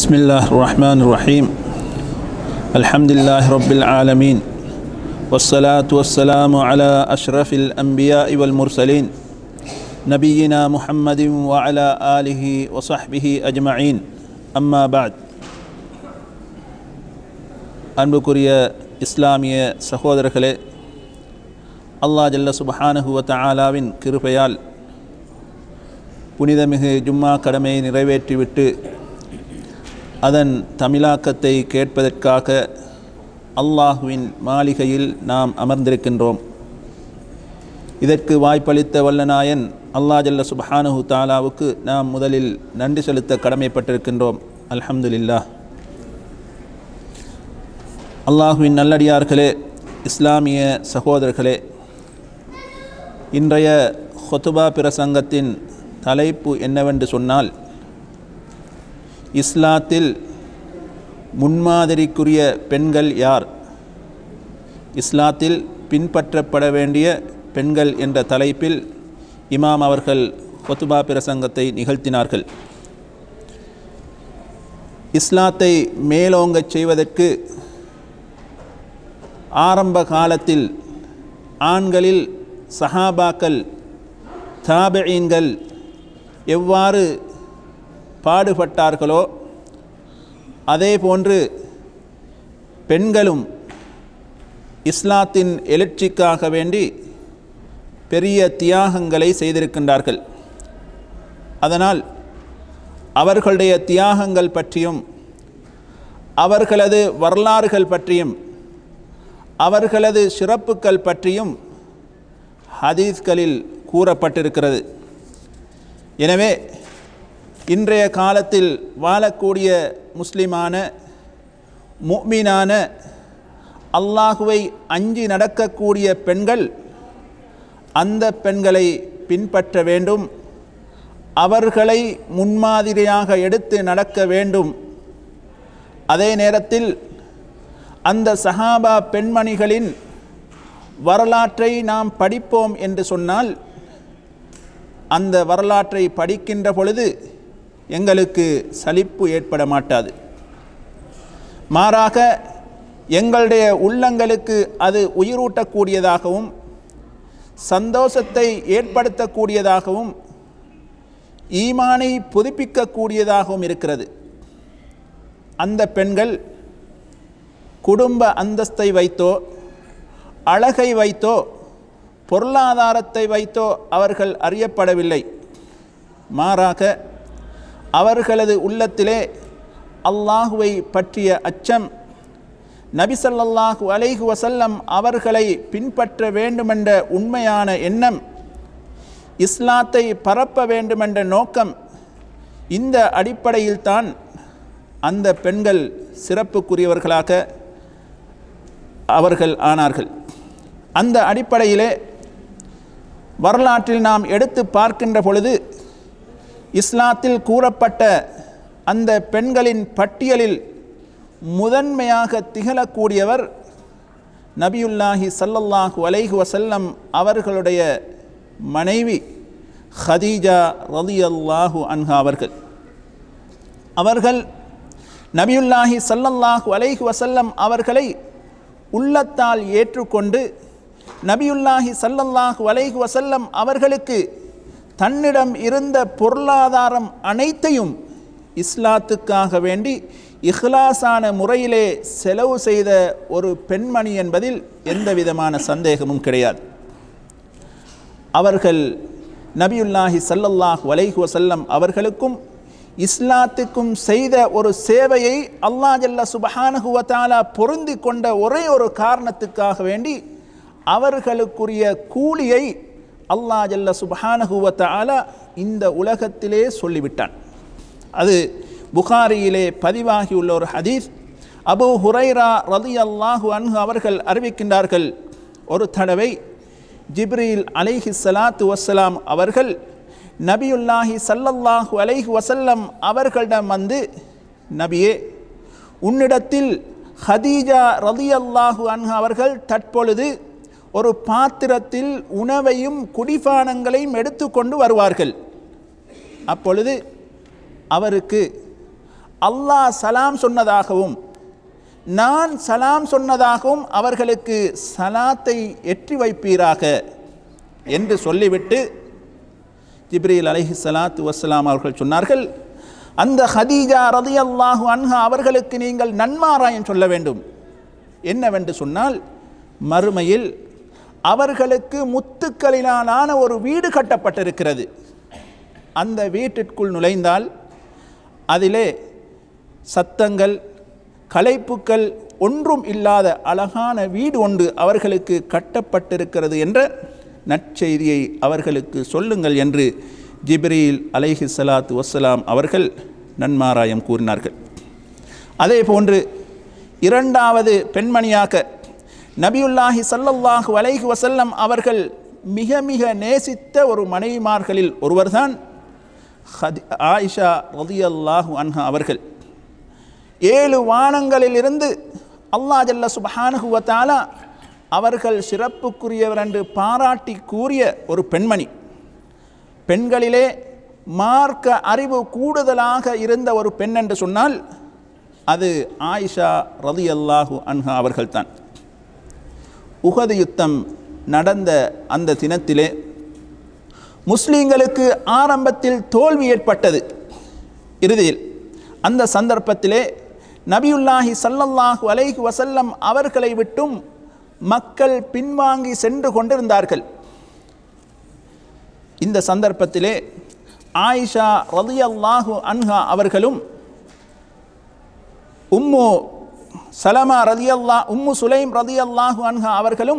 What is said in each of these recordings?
بسم الله الرحمن الرحيم الحمد لله رب العالمين والصلاة والسلام على أشرف الأنبياء والمرسلين نبينا محمد وعلى آله وصحبه أجمعين أما بعد அன்புக்குரிய இஸ்லாமிய சகோதரர்களே அல்லாஹ் ஜல்ல சுபஹானஹு வ தஆலாவின் கிருபையால் புனிதமிகு ஜும்மா கடமையை நிறைவேற்றிவிட்டு அதன் தமிழாக்கத்தை கேட்பதற்காக அல்லாஹுவின் மாளிகையில் நாம் அமர்ந்திருக்கின்றோம் இதற்கு வாய்ப்பளித்த வல்லநாயன் அல்லா ஜல்ல சுபஹானஹு தாலாவுக்கு நாம் முதலில் நன்றி செலுத்த கடமைப்பட்டிருக்கின்றோம் அல்ஹம்துலில்லா அல்லாஹுவின் நல்லடியார்களே இஸ்லாமிய சகோதரர்களே இன்றைய ஹொத்துபா பிரசங்கத்தின் தலைப்பு என்னவென்று சொன்னால் இஸ்லாத்தில் முன்மாதிரிக்குரிய பெண்கள் யார் இஸ்லாத்தில் பின்பற்றப்பட வேண்டிய பெண்கள் என்ற தலைப்பில் இமாம் அவர்கள் கொத்துபா பிரசங்கத்தை நிகழ்த்தினார்கள் இஸ்லாத்தை மேலோங்கச் செய்வதற்கு ஆரம்ப காலத்தில் ஆண்களில் சஹாபாக்கள் தாபீன்கள் எவ்வாறு பாடுபட்டார்களோ அதே போன்று பெண்களும் இஸ்லாத்தின் எழுச்சிக்காக வேண்டி பெரிய தியாகங்களை செய்திருக்கின்றார்கள் அதனால் அவர்களுடைய தியாகங்கள் பற்றியும் அவர்களது வரலாறுகள் பற்றியும் அவர்களது சிறப்புகள் பற்றியும் ஹதீஸ்களில் கூறப்பட்டிருக்கிறது எனவே இன்றைய காலத்தில் வாழக்கூடிய முஸ்லிமான முக்மீனான அல்லாஹுவை அஞ்சி நடக்கக்கூடிய பெண்கள் அந்த பெண்களை பின்பற்ற வேண்டும் அவர்களை முன்மாதிரியாக எடுத்து நடக்க வேண்டும் அதே நேரத்தில் அந்த சஹாபா பெண்மணிகளின் வரலாற்றை நாம் படிப்போம் என்று சொன்னால் அந்த வரலாற்றை படிக்கின்ற பொழுது எங்களுக்கு சலிப்பு ஏற்பட மாட்டாது மாறாக எங்களுடைய உள்ளங்களுக்கு அது உயிரூட்டக்கூடியதாகவும் சந்தோஷத்தை ஏற்படுத்தக்கூடியதாகவும் ஈமானை புதுப்பிக்கக்கூடியதாகவும் இருக்கிறது அந்த பெண்கள் குடும்ப அந்தஸ்தை வைத்தோ அழகை வைத்தோ பொருளாதாரத்தை வைத்தோ அவர்கள் அறியப்படவில்லை மாறாக அவர்களது உள்ளத்திலே அல்லாஹுவை பற்றிய அச்சம் நபிசல்லாஹு அலைஹு வசல்லம் அவர்களை பின்பற்ற வேண்டுமென்ற உண்மையான எண்ணம் இஸ்லாத்தை பரப்ப வேண்டுமென்ற நோக்கம் இந்த அடிப்படையில்தான் அந்த பெண்கள் சிறப்புக்குரியவர்களாக அவர்கள் ஆனார்கள் அந்த அடிப்படையிலே வரலாற்றில் நாம் எடுத்து பார்க்கின்ற பொழுது இஸ்லாத்தில் கூறப்பட்ட அந்த பெண்களின் பட்டியலில் முதன்மையாக திகழக்கூடியவர் நபியுல்லாஹி சல்லல்லாஹு அலைஹு வசல்லம் அவர்களுடைய மனைவி ஹதீஜா ரதி அல்லாஹு அன்ஹா அவர்கள் அவர்கள் நபியுல்லாஹி சல்லல்லாஹு அலைஹு வசல்லம் அவர்களை உள்ளத்தால் ஏற்றுக்கொண்டு நபியுல்லாஹி சல்லல்லாஹு அலைஹு வசல்லம் அவர்களுக்கு தன்னிடம் இருந்த பொருளாதாரம் அனைத்தையும் இஸ்லாத்துக்காக வேண்டி இஹ்லாஸான முறையிலே செலவு செய்த ஒரு பெண்மணி என்பதில் எந்த விதமான சந்தேகமும் கிடையாது அவர்கள் நபியுல்லாஹி சல்லல்லாஹு அலைஹு வசல்லம் அவர்களுக்கும் இஸ்லாத்துக்கும் செய்த ஒரு சேவையை அல்லா ஜல்ல சுபஹானகுவத்தாலா பொருந்தி கொண்ட ஒரே ஒரு காரணத்துக்காக வேண்டி அவர்களுக்குரிய கூலியை அல்லா ஜல்ல சுபஹானகுவத்தாலா இந்த உலகத்திலே சொல்லிவிட்டான் அது புகாரியிலே பதிவாகியுள்ள ஒரு ஹதீஸ் அபு ஹுரைரா ரதி அல்லாஹு அன்ஹு அவர்கள் அறிவிக்கின்றார்கள் ஒரு தடவை ஜிப்ரீல் அலைஹி சலாத்து வசலாம் அவர்கள் நபியுல்லாஹி சல்லல்லாஹு அலைஹி வசல்லம் அவர்களிடம் வந்து நபியே உன்னிடத்தில் ஹதீஜா ரதி அல்லாஹு அன்ஹு அவர்கள் தற்பொழுது ஒரு பாத்திரத்தில் உணவையும் குடிபானங்களையும் எடுத்துக்கொண்டு வருவார்கள் அப்பொழுது அவருக்கு அல்லாஹ் சலாம் சொன்னதாகவும் நான் சலாம் சொன்னதாகவும் அவர்களுக்கு சலாத்தை எற்றி வைப்பீராக என்று சொல்லிவிட்டு ஜிப்ரீல் அலைஹி ஸலாத்து வஸ்ஸலாம் அவர்கள் சொன்னார்கள் அந்த ஹதீஜா ரதியல்லாஹு அன்ஹா அவர்களுக்கு நீங்கள் நன்மாராயம் சொல்ல வேண்டும் என்னவென்று சொன்னால் மறுமையில் அவர்களுக்கு முத்துக்களினாலான ஒரு வீடு கட்டப்பட்டிருக்கிறது அந்த வீட்டிற்குள் நுழைந்தால் அதிலே சத்தங்கள் களைப்புக்கள் ஒன்றும் இல்லாத அழகான வீடு ஒன்று அவர்களுக்கு கட்டப்பட்டிருக்கிறது என்ற நற்செய்தியை அவர்களுக்கு சொல்லுங்கள் என்று ஜிப்ரீல் அலைஹி ஸலாத்து வஸ்ஸலாம் அவர்கள் நன்மாராயம் கூறினார்கள் அதே போன்று இரண்டாவது பெண்மணியாக நபியுல்லாஹி ஸல்லல்லாஹு அலைஹி வஸல்லம் அவர்கள் மிக மிக நேசித்த ஒரு மனைவிமார்களில் ஒருவர்தான் ஹதி ஆயிஷா ரதியல்லாஹு அன்ஹா அவர்கள் ஏழு வானங்களிலிருந்து அல்லாஹ் ஜல்ல சுப்ஹானஹு வ தஆலா அவர்கள் சிறப்புக்குரியவர் என்று பாராட்டி கூறிய ஒரு பெண்மணி பெண்களிலே மார்க்க அறிவு கூடுதலாக இருந்த ஒரு பெண் என்று சொன்னால் அது ஆயிஷா ரதியல்லாஹு அன்ஹா அவர்கள்தான் உகது யுத்தம் நடந்த அந்த தினத்திலே முஸ்லீம்களுக்கு ஆரம்பத்தில் தோல்வி ஏற்பட்டது இறுதியில் அந்த சந்தர்ப்பத்திலே நபியுல்லாஹி ஸல்லல்லாஹு அலைஹி வஸல்லம் அவர்களை விட்டும் மக்கள் பின்வாங்கி சென்று கொண்டிருந்தார்கள் இந்த சந்தர்ப்பத்திலே ஆயிஷா ரலியல்லாஹு அன்ஹா அவர்களும் உம்மு சலமா ரதியல்லா உம்மு சுலைம் ரதியல்லாஹு அன்ஹா அவர்களும்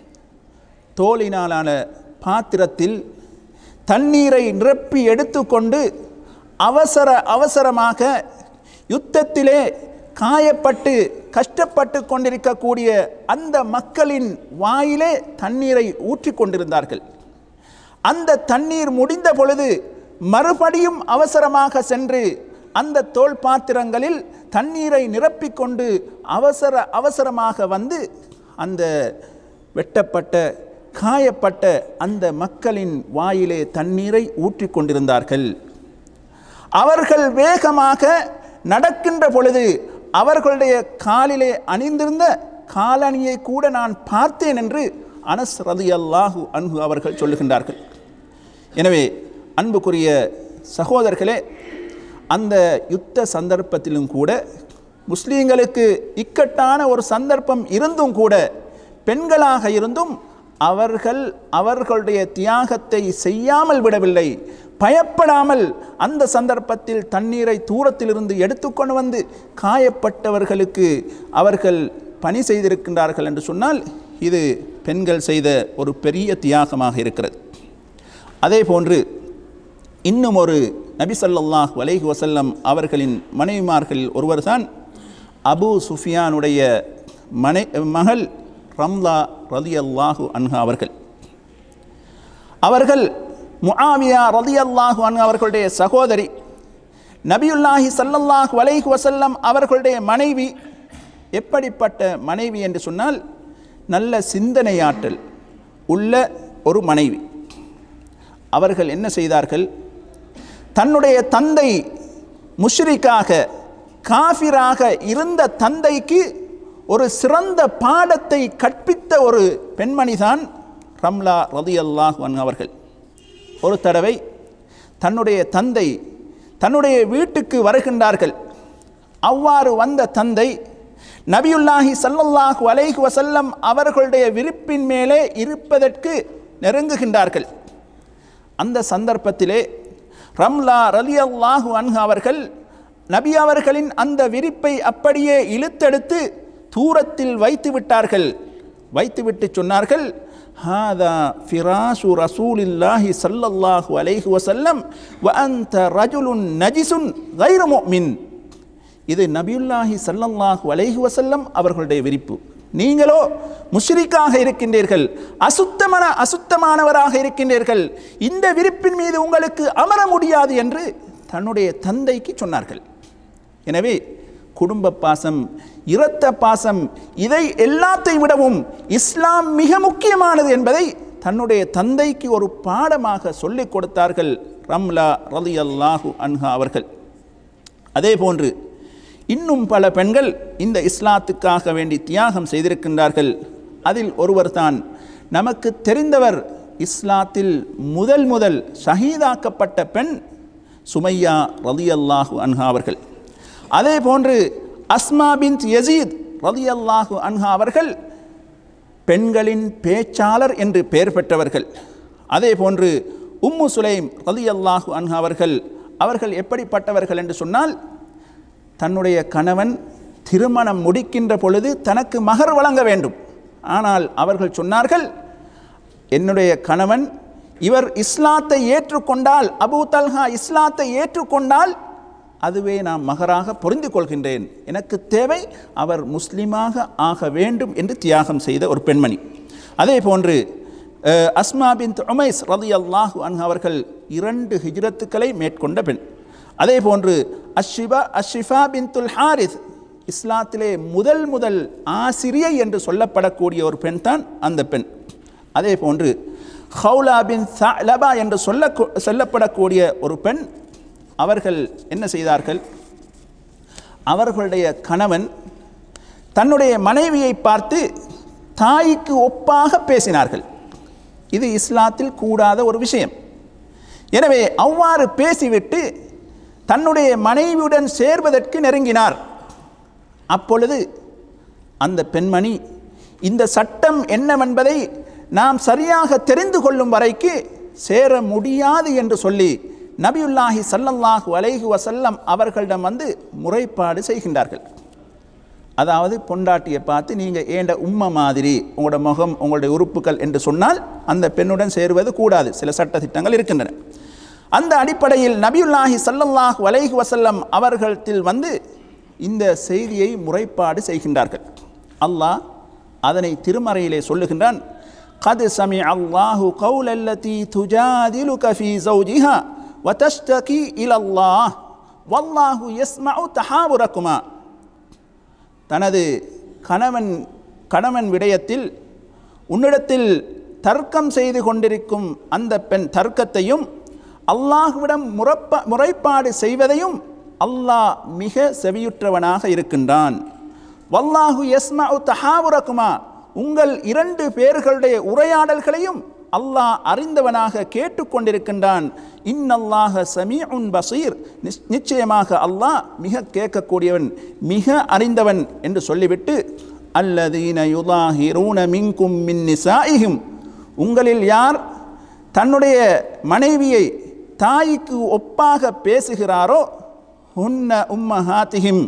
தோலினாலான பாத்திரத்தில் தண்ணீரை நிரப்பி எடுத்துக்கொண்டு அவசர அவசரமாக யுத்தத்திலே காயப்பட்டு கஷ்டப்பட்டு கொண்டிருக்கக்கூடிய அந்த மக்களின் வாயிலே தண்ணீரை ஊற்றி கொண்டிருந்தார்கள் அந்த தண்ணீர் முடிந்த பொழுது மறுபடியும் அவசரமாக சென்று அந்த தோல் பாத்திரங்களில் தண்ணீரை நிரப்பிக்கொண்டு அவசர அவசரமாக வந்து அந்த வெட்டப்பட்ட காயப்பட்ட அந்த மக்களின் வாயிலே தண்ணீரை ஊற்றி கொண்டிருந்தார்கள் அவர்கள் வேகமாக நடக்கின்ற பொழுது அவர்களுடைய காலிலே அணிந்திருந்த காலணியை கூட நான் பார்த்தேன் என்று அனஸ் ரதி அல்லாஹு அன்ஹு அவர்கள் சொல்லுகின்றார்கள் எனவே அன்புக்குரிய சகோதரர்களே அந்த யுத்த சந்தர்ப்பத்திலும் கூட முஸ்லீம்களுக்கு இக்கட்டான ஒரு சந்தர்ப்பம் இருந்தும் கூட பெண்களாக இருந்தும் அவர்கள் அவர்களுடைய தியாகத்தை செய்யாமல் விடவில்லை பயப்படாமல் அந்த சந்தர்ப்பத்தில் தண்ணீரை தூரத்திலிருந்து எடுத்துக்கொண்டு வந்து காயப்பட்டவர்களுக்கு அவர்கள் பணி செய்திருக்கின்றார்கள் என்று சொன்னால் இது பெண்கள் செய்த ஒரு பெரிய தியாகமாக இருக்கிறது அதே போன்று இன்னும் ஒரு நபி ஸல்லல்லாஹு அலைஹி வஸல்லம் அவர்களின் மனைவிமார்களில் ஒருவர்தான் அபு சுஃபியானுடைய மனை மகள் ரம்லா ரலியல்லாஹு அன்ஹா அவர்கள் அவர்கள் முஆவியா ரலியல்லாஹு அன்ஹு அவர்களுடைய சகோதரி நபியுல்லாஹி ஸல்லல்லாஹு அலைஹி வஸல்லம் அவர்களுடைய மனைவி எப்படிப்பட்ட மனைவி என்று சொன்னால் நல்ல சிந்தனையாற்றல் உள்ள ஒரு மனைவி அவர்கள் என்ன செய்தார்கள் தன்னுடைய தந்தை முஷ்ரிக்காக காஃபிராக இருந்த தந்தைக்கு ஒரு சிறந்த பாடத்தை கற்பித்த ஒரு பெண்மணிதான் ரம்லா ரதியல்லாஹ் அவர்கள் ஒரு தடவை தன்னுடைய தந்தை தன்னுடைய வீட்டுக்கு வருகின்றார்கள் அவ்வாறு வந்த தந்தை நபியுல்லாஹி ஸல்லல்லாஹு அலைஹி வஸல்லம் அவர்களுடைய விருப்பின் மேலே இருப்பதற்கு நெருங்குகின்றார்கள் அந்த சந்தர்ப்பத்திலே ரம்லா ரலியல்லாஹு அன்ஹு அவர்கள் நபி அவர்களின் அந்த விரிப்பை அப்படியே இழுத்தெடுத்து தூரத்தில் வைத்து விட்டார்கள் வைத்துவிட்டு சொன்னார்கள் ஹாதா ஃபிராசு ரசூலில்லாஹி ஸல்லல்லாஹு அலைஹி வஸல்லம் வ அன்த ரஜுலுன் நஜிசுன் கைரு முஃமின் இது நபியுல்லாஹி ஸல்லல்லாஹு அலைஹி வஸல்லம் அவர்களுடைய விரிப்பு நீங்களோ முஷ்ரிக்காக இருக்கின்றீர்கள் அசுத்தமான அசுத்தமானவராக இருக்கின்றீர்கள் இந்த விரிப்பின் மீது உங்களுக்கு அமர முடியாது என்று தன்னுடைய தந்தைக்கு சொன்னார்கள் எனவே குடும்ப பாசம் இரத்த பாசம் இதை எல்லாத்தை விடவும் இஸ்லாம் மிக முக்கியமானது என்பதை தன்னுடைய தந்தைக்கு ஒரு பாடமாக சொல்லிக் கொடுத்தார்கள் ரம்லா ரலியல்லாஹு அன்ஹா அவர்கள் அதே போன்று இன்னும் பல பெண்கள் இந்த இஸ்லாத்துக்காக வேண்டி தியாகம் செய்திருக்கின்றார்கள் அதில் ஒருவர் தான் நமக்கு தெரிந்தவர் இஸ்லாத்தில் முதல் முதல் ஷஹீதாக்கப்பட்ட பெண் சுமையா ரலியல்லாஹு அன்ஹா அவர்கள் அதே போன்று அஸ்மா பின் யசீத் ரலியல்லாஹு அன்ஹா அவர்கள் பெண்களின் பேச்சாளர் என்று பெயர் பெற்றவர்கள் அதே போன்று உம்மு சுலைம் ரலியல்லாஹு அன்ஹா அவர்கள் அவர்கள் எப்படிப்பட்டவர்கள் என்று சொன்னால் தன்னுடைய கணவன் திருமணம் முடிக்கின்ற பொழுது தனக்கு மகர் வழங்க வேண்டும் ஆனால் அவர்கள் சொன்னார்கள் என்னுடைய கணவன் இவர் இஸ்லாத்தை ஏற்றுக்கொண்டால் அபூ தல்ஹா இஸ்லாத்தை ஏற்றுக்கொண்டால் அதுவே நான் மகராக பொருந்திக் கொள்கின்றேன் எனக்கு தேவை அவர் முஸ்லீமாக ஆக வேண்டும் என்று தியாகம் செய்த ஒரு பெண்மணி அதே போன்று அஹ், அஸ்மா பின் உமைஸ் ரதி அல்லாஹு அன்ஹு அவர்கள் இரண்டு ஹிஜ்ரத்துக்களை மேற்கொண்ட பெண் அதே போன்று அஷிபா அஷிஃபா பின் துல் ஹாரிஸ் இஸ்லாத்திலே முதல் முதல் ஆசிரியை என்று சொல்லப்படக்கூடிய ஒரு பெண் தான் அந்த பெண் அதே போன்று ஹவுலா பின் லபா என்று சொல்ல சொல்லப்படக்கூடிய ஒரு பெண் அவர்கள் என்ன செய்தார்கள் அவர்களுடைய கணவன் தன்னுடைய மனைவியை பார்த்து தாய்க்கு ஒப்பாக பேசினார்கள் இது இஸ்லாத்தில் கூடாத ஒரு விஷயம் எனவே அவ்வாறு பேசிவிட்டு தன்னுடைய மனைவியுடன் சேர்வதற்கு நெருங்கினார் அப்பொழுது அந்த பெண்மணி இந்த சட்டம் என்னவென்பதை நாம் சரியாக தெரிந்து கொள்ளும் வரைக்கு சேர முடியாது என்று சொல்லி நபியுல்லாஹி ஸல்லல்லாஹு அலைஹி வஸல்லம் அவர்களிடம் வந்து முறைப்பாடு செய்கின்றார்கள் அதாவது பொண்டாட்டியை பார்த்து நீங்கள் ஏண்ட உம்மை மாதிரி உங்களோட முகம் உங்களுடைய உறுப்புகள் என்று சொன்னால் அந்த பெண்ணுடன் சேருவது கூடாது சில சட்ட திட்டங்கள் இருக்கின்றன அந்த அடிப்படையில் நபியுல்லாஹி ஸல்லல்லாஹு அலைஹி வஸல்லம் அவர்களில் வந்து இந்த செய்தியை முறைப்பாடு செய்கின்றார்கள் அல்லாஹ் அதனை திருமறையிலே சொல்லுகின்றான் قد سمع الله قول التي تجادلك في زوجها وتشتكي إلى الله والله يسمع تحاوركما தனது கணவன் கணவன் விடயத்தில் உன்னிடத்தில் தர்க்கம் செய்து கொண்டிருக்கும் அந்த பெண் தர்க்கத்தையும் அல்லாஹ்விடம் முறப்ப முறைப்பாடு செய்வதையும் அல்லாஹ் மிக செவியுற்றவனாக இருக்கின்றான் வல்லாஹு யஸ்மஉ தஹாவுரக்குமா உங்கள் இரண்டு பேர்களுடைய உரையாடல்களையும் அல்லாஹ் அறிந்தவனாக கேட்டுக்கொண்டிருக்கின்றான் இன்னல்லாஹ சமீஉன் பசீர் நிச்- நிச்சயமாக அல்லாஹ் மிக கேட்கக்கூடியவன் மிக அறிந்தவன் என்று சொல்லிவிட்டு அல்லதீன யுதாஹிரூன மின்கும் மின் நிசாயிஹிம் உங்களில் யார் தன்னுடைய மனைவியை தாய்க்கு ஒப்பாக பேசுகிறாரோ ஹுன்ன உம்மஹாத்திஹிம்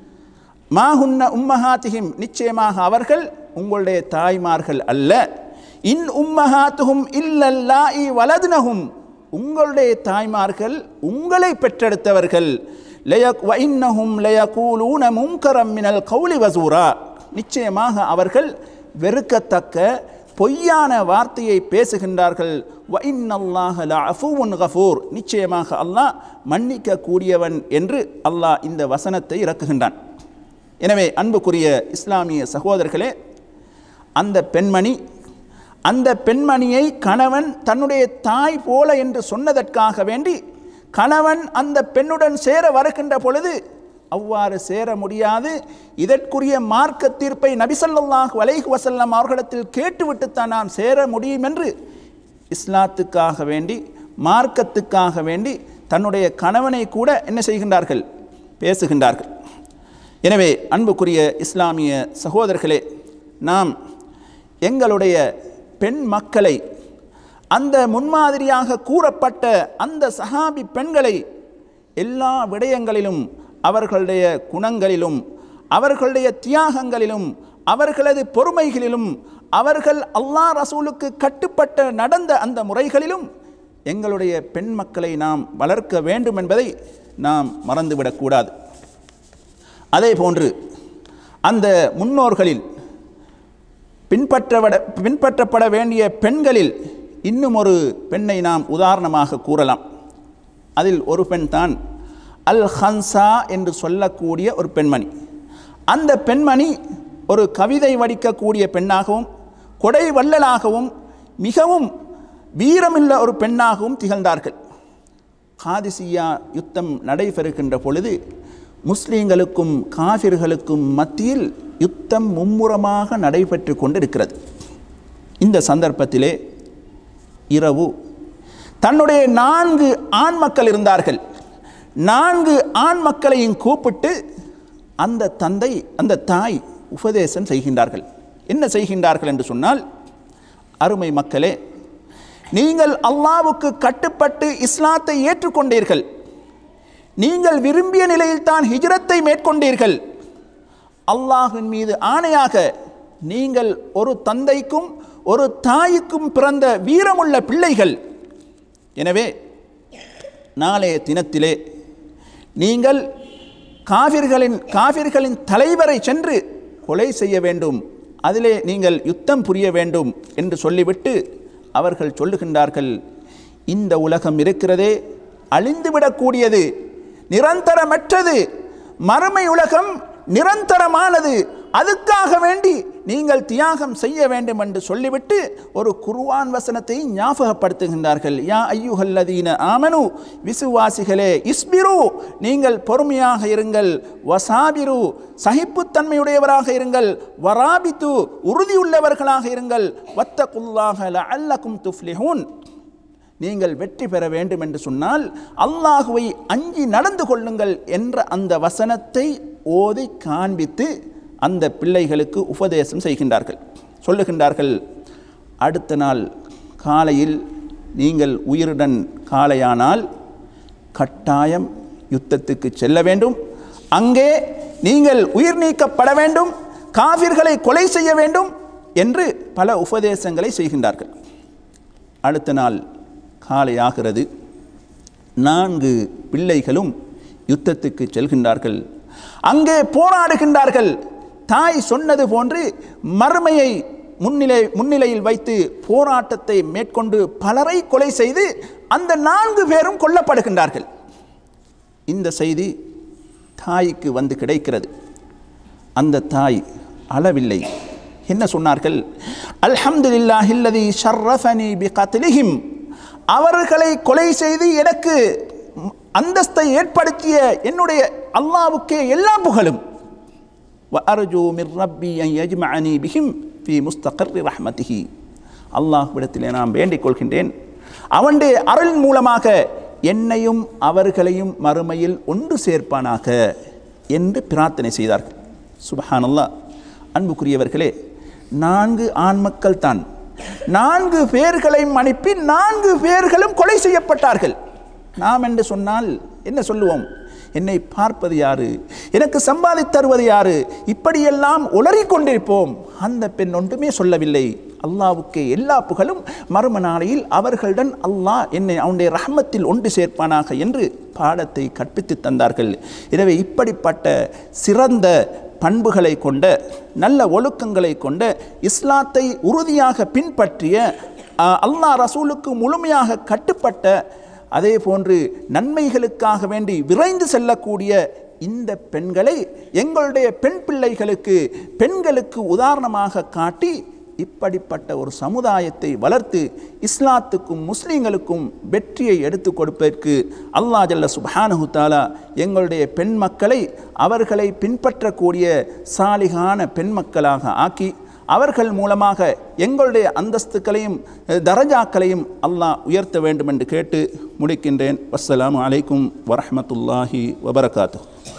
மாஹுன்ன உம்மஹாத்திஹிம் நிச்சயமாக அவர்கள் உங்களுடைய தாய்மார்கள் அல்ல இன் உம்மஹாத்துஹும் இல்லல்லாஇ வலதுனஹும் உங்களுடைய தாய்மார்கள் உங்களை பெற்றெடுத்தவர்கள் லயக் வைன்னஹும் லயகூலூன முன்கரம் மினல் கௌலி வசூரா நிச்சயமாக அவர்கள் வெறுக்கத்தக்க பொய்யான வார்த்தையை பேசுகின்றார்கள் வைன்னல்லாஹ லஅஃபுவுன் கஃபூர் நிச்சயமாக அல்லாஹ் மன்னிக்க கூடியவன் என்று அல்லாஹ் இந்த வசனத்தை இறக்குகின்றான் எனவே அன்புக்குரிய இஸ்லாமிய சகோதரர்களே அந்த பெண்மணி அந்த பெண்மணியை கணவன் தன்னுடைய தாய் போல என்று சொன்னதற்காக வேண்டி கணவன் அந்த பெண்ணுடன் சேர வருகின்ற பொழுது அவ்வாறு சேர முடியாது இதற்குரிய மார்க்க தீர்ப்பை நபிசல்லாஹு அலைஹி வஸல்லம் அவர்களிடத்தில் கேட்டுவிட்டுத்தான் நாம் சேர முடியும் என்று இஸ்லாத்துக்காக வேண்டி மார்க்கத்துக்காக வேண்டி தன்னுடைய கணவனை கூட என்ன செய்கின்றார்கள் பேசுகின்றார்கள் எனவே அன்புக்குரிய இஸ்லாமிய சகோதரர்களே நாம் எங்களுடைய பெண் மக்களை அந்த முன்மாதிரியாக கூறப்பட்ட அந்த சஹாபி பெண்களை எல்லா விடயங்களிலும் அவர்களுடைய குணங்களிலும் அவர்களுடைய தியாகங்களிலும் அவர்களது பொறுமைகளிலும் அவர்கள் அல்லாஹ் ரசூலுக்கு கட்டுப்பட்ட நடந்த அந்த முறைகளிலும் எங்களுடைய பெண் மக்களை நாம் வளர்க்க வேண்டும் என்பதை நாம் மறந்துவிடக்கூடாது அதே போன்று அந்த முன்னோர்களில் பின்பற்றப்பட பின்பற்றப்பட வேண்டிய பெண்களில் இன்னும் ஒரு பெண்ணை நாம் உதாரணமாக கூறலாம் அதில் ஒரு பெண் தான் அல் ஹன்சா என்று சொல்லக்கூடிய ஒரு பெண்மணி அந்த பெண்மணி ஒரு கவிதை வடிக்கக்கூடிய பெண்ணாகவும் கொடை வள்ளலாகவும் மிகவும் வீரமுள்ள ஒரு பெண்ணாகவும் திகழ்ந்தார்கள் காதிசியா யுத்தம் நடைபெறுகின்ற பொழுது முஸ்லீம்களுக்கும் காஃபிர்களுக்கும் மத்தியில் யுத்தம் மும்முரமாக நடைபெற்று கொண்டிருக்கிறது இந்த சந்தர்ப்பத்திலே இரவு தன்னுடைய நான்கு ஆண் மக்கள் இருந்தார்கள் நான்கு ஆண் மக்களையும் கூப்பிட்டு அந்த தந்தை அந்த தாய் உபதேசம் செய்கின்றார்கள் என்ன செய்கின்றார்கள் என்று சொன்னால் அருமை மக்களே நீங்கள் அல்லாவுக்கு கட்டுப்பட்டு இஸ்லாத்தை ஏற்றுக்கொண்டீர்கள் நீங்கள் விரும்பிய நிலையில்தான் ஹிஜ்ரத்தை மேற்கொண்டீர்கள் அல்லாஹின் மீது ஆணையாக நீங்கள் ஒரு தந்தைக்கும் ஒரு தாய்க்கும் பிறந்த வீரமுள்ள பிள்ளைகள் எனவே நாளைய தினத்திலே நீங்கள் காவிர்களின் காவிர்களின் தலைவரை சென்று கொலை செய்ய வேண்டும் அதிலே நீங்கள் யுத்தம் புரிய வேண்டும் என்று சொல்லிவிட்டு அவர்கள் சொல்லுகின்றார்கள் இந்த உலகம் இருக்கிறதே அழிந்துவிடக்கூடியது நிரந்தரமற்றது மறுமை உலகம் நிரந்தரமானது அதுக்காக வேண்டி நீங்கள் தியாகம் செய்ய வேண்டும் என்று சொல்லிவிட்டு ஒரு குருவான் வசனத்தை ஞாபகப்படுத்துகின்றார்கள் யா ஐயுஹல்லதீன ஆமனு விசுவாசிகளே இஸ்பிரு நீங்கள் பொறுமையாக இருங்கள் வசாபிரு சகிப்புத்தன்மையுடையவராக இருங்கள் வராபித்து உறுதியுள்ளவர்களாக இருங்கள் வத்தகுல்லாக அல்லக்கும் துஃப்லிஹூன் நீங்கள் வெற்றி பெற வேண்டும் என்று சொன்னால் அல்லாஹுவை அஞ்சி நடந்து கொள்ளுங்கள் என்ற அந்த வசனத்தை ஓதி காண்பித்து அந்த பிள்ளைகளுக்கு உபதேசம் செய்கின்றார்கள் சொல்லுகின்றார்கள் அடுத்த நாள் காலையில் நீங்கள் உயிருடன் காலையானால் கட்டாயம் யுத்தத்துக்கு செல்ல வேண்டும் அங்கே நீங்கள் உயிர் நீக்கப்பட வேண்டும் காவிர்களை கொலை செய்ய வேண்டும் என்று பல உபதேசங்களை செய்கின்றார்கள் அடுத்த நாள் காலையாகிறது நான்கு பிள்ளைகளும் யுத்தத்துக்கு செல்கின்றார்கள் அங்கே போராடுகின்றார்கள் தாய் சொன்னது போன்று மறுமையை முன்னிலை முன்னிலையில் வைத்து போராட்டத்தை மேற்கொண்டு பலரை கொலை செய்து அந்த நான்கு பேரும் கொல்லப்படுகின்றார்கள் இந்த செய்தி தாய்க்கு வந்து கிடைக்கிறது அந்த தாய் அளவில்லை என்ன சொன்னார்கள் அல்ஹம்துலில்லாஹில்லதி ஷர்ரஃபனி பி கத்லிஹிம் அவர்களை கொலை செய்து எனக்கு அந்தஸ்தை ஏற்படுத்திய என்னுடைய அல்லாவுக்கே எல்லா புகழும் وأرجو من ربي أن يجمعني بهم في مستقر رحمته அல்லாஹ்விடத்திலே நான் வேண்டிக் கொள்கின்றேன் அவனுடைய அருள் மூலமாக என்னையும் அவர்களையும் மறுமையில் ஒன்று சேர்ப்பானாக என்று பிரார்த்தனை செய்தார்கள் சுபஹானல்லா அன்புக்குரியவர்களே நான்கு ஆண் மக்கள் தான் நான்கு பேர்களையும் அனுப்பி நான்கு பேர்களும் கொலை செய்யப்பட்டார்கள் நாம் என்று சொன்னால் என்ன சொல்லுவோம் என்னை பார்ப்பது யாரு எனக்கு சம்பாதி தருவது யாரு இப்படியெல்லாம் உளறிக் கொண்டிருப்போம் அந்த பெண் ஒன்றுமே சொல்லவில்லை அல்லாவுக்கே எல்லா புகழும் மறும நாளையில் அவர்களுடன் அல்லாஹ் என்னை அவனுடைய ரஹமத்தில் ஒன்று சேர்ப்பானாக என்று பாடத்தை கற்பித்து தந்தார்கள் எனவே இப்படிப்பட்ட சிறந்த பண்புகளை கொண்ட நல்ல ஒழுக்கங்களை கொண்ட இஸ்லாத்தை உறுதியாக பின்பற்றிய அல்லாஹ் ரசூலுக்கு முழுமையாக கட்டுப்பட்ட அதே போன்று நன்மைகளுக்காக வேண்டி விரைந்து செல்லக்கூடிய இந்த பெண்களை எங்களுடைய பெண் பிள்ளைகளுக்கு பெண்களுக்கு உதாரணமாக காட்டி இப்படிப்பட்ட ஒரு சமுதாயத்தை வளர்த்து இஸ்லாத்துக்கும் முஸ்லீம்களுக்கும் வெற்றியை எடுத்து கொடுப்பதற்கு அல்லா ஜல்ல சுபானஹு தாலா எங்களுடைய பெண் மக்களை அவர்களை பின்பற்றக்கூடிய சாலிகான பெண் மக்களாக ஆக்கி அவர்கள் மூலமாக எங்களுடைய அந்தஸ்துக்களையும் தரஜாக்களையும் அல்லாஹ் உயர்த்த வேண்டும் என்று கேட்டு முடிக்கின்றேன் வஸ்ஸலாமு அலைக்கும் வரஹமத்துல்லாஹி வபரகாத்து